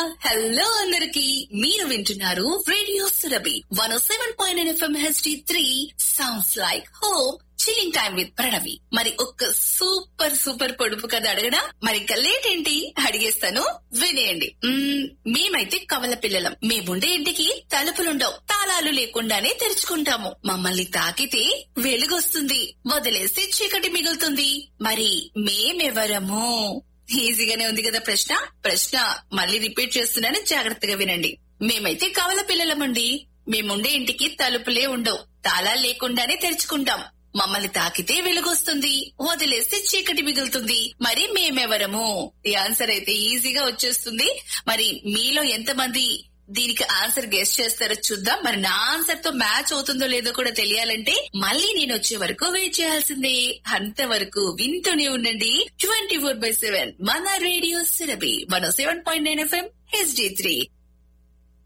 hello అందరికి మీరు వింటున్నారు radio Surabhi one seven point nine FM HD three sounds like home chilling time with Pranavi మరి ఒక్క సూపర్ సూపర్ పొడుపు కథ అడగడా మరి ఇంకా లేట్ ఏంటి అడిగేస్తాను వినేయండి మ్మ్, మేమైతే కవల పిల్లలం మేముండే ఇంటికి తలుపులుండవు తాళాలు లేకుండానే తెరుచుకుంటాము మమ్మల్ని తాకితే వెలుగొస్తుంది వదిలేస్తే చీకటి మిగులుతుంది మరి మేమెవరము ఈజీగానే ఉంది కదా ప్రశ్న ప్రశ్న మళ్ళీ రిపీట్ చేస్తున్నాను జాగ్రత్తగా వినండి మేమైతే కవల పిల్లలమండి మేముండే ఇంటికి తలుపులే ఉండవు తాళాలు లేకుండానే తెరుచుకుంటాం మమ్మల్ని తాకితే వెలుగొస్తుంది వదిలేస్తే చీకటి మిగులుతుంది మరి మేమెవరము ఈ ఆన్సర్ అయితే ఈజీగా వచ్చేస్తుంది మరి మీలో ఎంతమంది దీనికి ఆన్సర్ గెస్ట్ చేస్తారో చూద్దాం మరి నా ఆన్సర్ తో మ్యాచ్ అవుతుందో లేదో కూడా తెలియాలంటే మళ్ళీ నేను వచ్చే వరకు వెయిట్ చేయాల్సిందే అంతవరకు వింటూనే ఉండండి ట్వంటీ ఫోర్ బై సెవెన్ మన radio Surabhi one seven point nine FM HD three